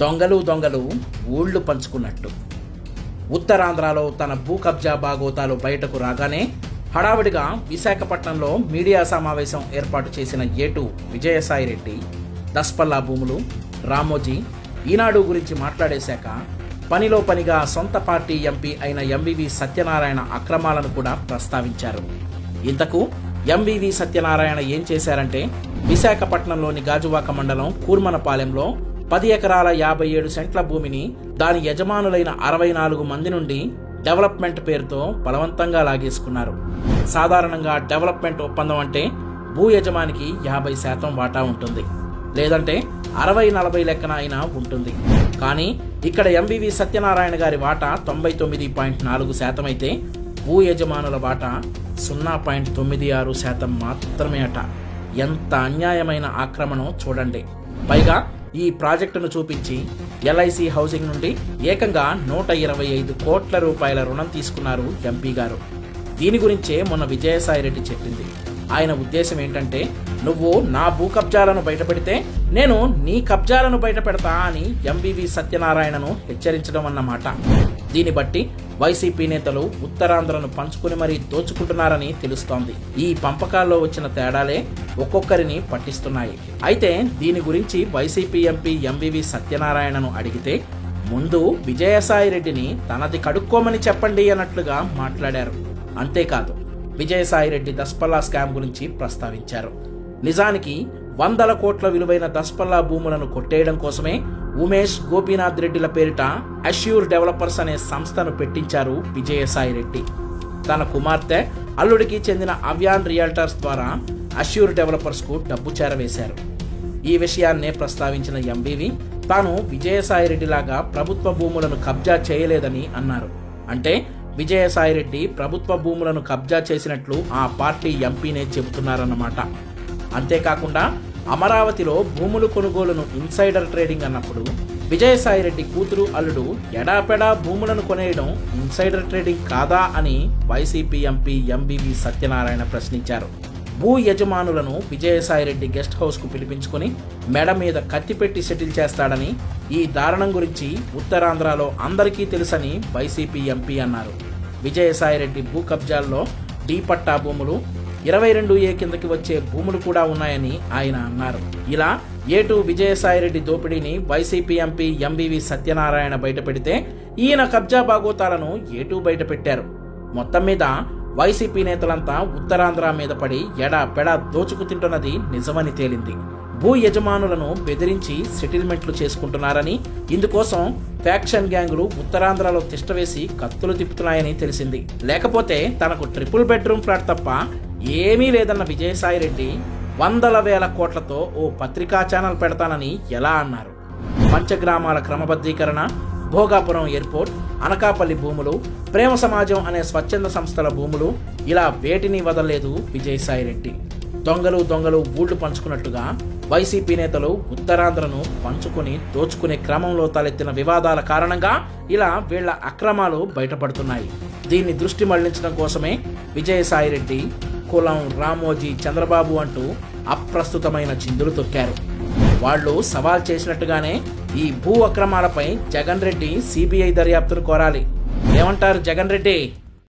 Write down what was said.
దొంగలు దొంగలు ఊళ్ళు పంచుకున్నట్టు ఉత్తరాంధ్రలో తన భూ కబ్జా బాగోతాలు బయటకు రాగానే హడావిడిగా విశాఖపట్నంలో మీడియా సమావేశం ఏర్పాటు చేసిన ఏటు విజయసాయిరెడ్డి దస్పల్లా భూములు రామోజీ ఈనాడు గురించి మాట్లాడేశాక పనిలో పనిగా సొంత పార్టీ ఎంపీ అయిన ఎంవివి సత్యనారాయణ అక్రమాలను కూడా ప్రస్తావించారు ఇంతకు ఎంవివి సత్యనారాయణ ఏం చేశారంటే విశాఖపట్నంలోని గాజువాక మండలం కూర్మనపాలెంలో పది ఎకరాల యాభై ఏడు సెంట్ల భూమిని దాని యజమానులైన అరవై నాలుగు మంది నుండి డెవలప్మెంట్ పేరుతో బలవంతంగా లాగేసుకున్నారు సాధారణంగా డెవలప్మెంట్ ఒప్పందం అంటే భూ యజమానికి యాభై శాతం వాటా ఉంటుంది లేదంటే అరవై నలభై లెక్కన అయినా ఉంటుంది కానీ ఇక్కడ ఎంవివి సత్యనారాయణ గారి వాటా తొంభై తొమ్మిది పాయింట్ నాలుగు శాతం అయితే భూ యజమానుల వాటా సున్నా పాయింట్ తొమ్మిది ఆరు శాతం మాత్రమే అట ఎంత అన్యాయమైన ఆక్రమణం చూడండి పైగా ఈ ప్రాజెక్టును చూపించి ఎల్ఐసి హౌసింగ్ నుండి ఏకంగా నూట ఇరవై ఐదు కోట్ల రూపాయల రుణం తీసుకున్నారు ఎంపీ గారు దీని గురించే మొన్న విజయసాయిరెడ్డి చెప్పింది ఆయన ఉద్దేశం ఏంటంటే నువ్వు నా భూ కబ్జాలను బయటపెడితే నేను నీ కబ్జాలను బయట పెడతా అని ఎంవివి సత్యనారాయణను హెచ్చరించడం అన్నమాట దీన్ని బట్టి వైసీపీ నేతలు ఉత్తరాంధ్రను పంచుకుని మరీ దోచుకుంటున్నారని తెలుస్తోంది ఈ పంపకాల్లో వచ్చిన తేడాలే ఒక్కొక్కరిని పట్టిస్తున్నాయి అయితే దీని గురించి వైసీపీ ఎంపీ ఎంవివి సత్యనారాయణను అడిగితే ముందు విజయసాయిరెడ్డిని తనది కడుక్కోమని చెప్పండి అన్నట్లుగా మాట్లాడారు అంతేకాదు విజయసాయిరెడ్డి దస్పల్లా స్కామ్ గురించి ప్రస్తావించారు నిజానికి వందల కోట్ల విలువైన దస్పల్లా భూములను కొట్టేయడం కోసమే ఉమేష్ గోపీనాథ్ రెడ్డిల పేరిట అష్యూర్ డెవలపర్స్ అనే సంస్థను పెట్టించారు విజయసాయిరెడ్డి తన కుమార్తె అల్లుడికి చెందిన అవ్యాన్ రియల్టర్స్ ద్వారా అష్యూర్ డెవలపర్స్ కు డబ్బు చేరవేశారు ఈ విషయాన్నే ప్రస్తావించిన ఎంబీవి తాను విజయసాయిరెడ్డిలాగా ప్రభుత్వ భూములను కబ్జా చేయలేదని అన్నారు అంటే విజయసాయిరెడ్డి ప్రభుత్వ భూములను కబ్జా చేసినట్లు ఆ పార్టీ ఎంపీనే చెబుతున్నారన్నమాట అంతేకాకుండా అమరావతిలో భూములు కొనుగోలును ఇన్సైడర్ ట్రేడింగ్ అన్నప్పుడు విజయసాయిరెడ్డి కూతురు అల్లుడు ఎడాపెడా భూములను కొనేయడం ఇన్సైడర్ ట్రేడింగ్ కాదా అని వైసీపీ ఎంపీ ఎంబీవి సత్యనారాయణ ప్రశ్నించారు భూ యజమానులను విజయసాయిరెడ్డి గెస్ట్ హౌస్ కు పిలిపించుకుని మెడ మీద కత్తి పెట్టి సెటిల్ చేస్తాడని ఈ దారుణం గురించి ఉత్తరాంధ్రలో అందరికీ తెలుసని వైసీపీ ఎంపీ అన్నారు విజయసాయిరెడ్డి భూ కబ్జాల్లో డీ పట్టా భూములు ఇరవై రెండు ఏ కిందకి వచ్చే భూములు కూడా ఉన్నాయని ఆయన అన్నారు ఇలా ఏటు విజయసాయిరెడ్డి దోపిడీని వైసీపీ ఎంపీ ఎంబీవి సత్యనారాయణ బయటపెడితే ఈయన కబ్జా బాగోతాలను ఏటూ బయటపెట్టారు మొత్తం మీద వైసీపీ నేతలంతా ఉత్తరాంధ్ర మీద పడి ఎడా పెడా దోచుకు తింటున్నది నిజమని తేలింది భూ యజమానులను బెదిరించి సెటిల్మెంట్లు చేసుకుంటున్నారని ఇందుకోసం ఫ్యాక్షన్ గ్యాంగులు ఉత్తరాంధ్రలో తిష్టవేసి కత్తులు తిప్పుతున్నాయని తెలిసింది లేకపోతే తనకు ట్రిపుల్ బెడ్రూమ్ ఫ్లాట్ తప్ప ఏమీ లేదన్న విజయసాయిరెడ్డి వందల వేల కోట్లతో ఓ పత్రికా ఛానల్ పెడతానని ఎలా అన్నారు పంచగ్రామాల క్రమబద్ధీకరణ భోగాపురం ఎయిర్పోర్ట్ అనకాపల్లి భూములు ప్రేమ సమాజం అనే స్వచ్ఛంద సంస్థల భూములు ఇలా వేటిని వదలలేదు విజయసాయిరెడ్డి దొంగలు దొంగలు ఊళ్ళు పంచుకున్నట్టుగా వైసీపీ నేతలు ఉత్తరాంధ్రను పంచుకుని దోచుకునే క్రమంలో తలెత్తిన వివాదాల కారణంగా ఇలా వీళ్ల అక్రమాలు బయటపడుతున్నాయి దీన్ని దృష్టి మళ్లించడం కోసమే విజయసాయిరెడ్డి కులం రామోజీ చంద్రబాబు అంటూ అప్రస్తుతమైన చిందులు తొక్కారు వాళ్ళు సవాల్ చేసినట్టుగానే ఈ భూ అక్రమాలపై జగన్ రెడ్డి సిబిఐ దర్యాప్తును కోరాలి ఏమంటారు జగన్ రెడ్డి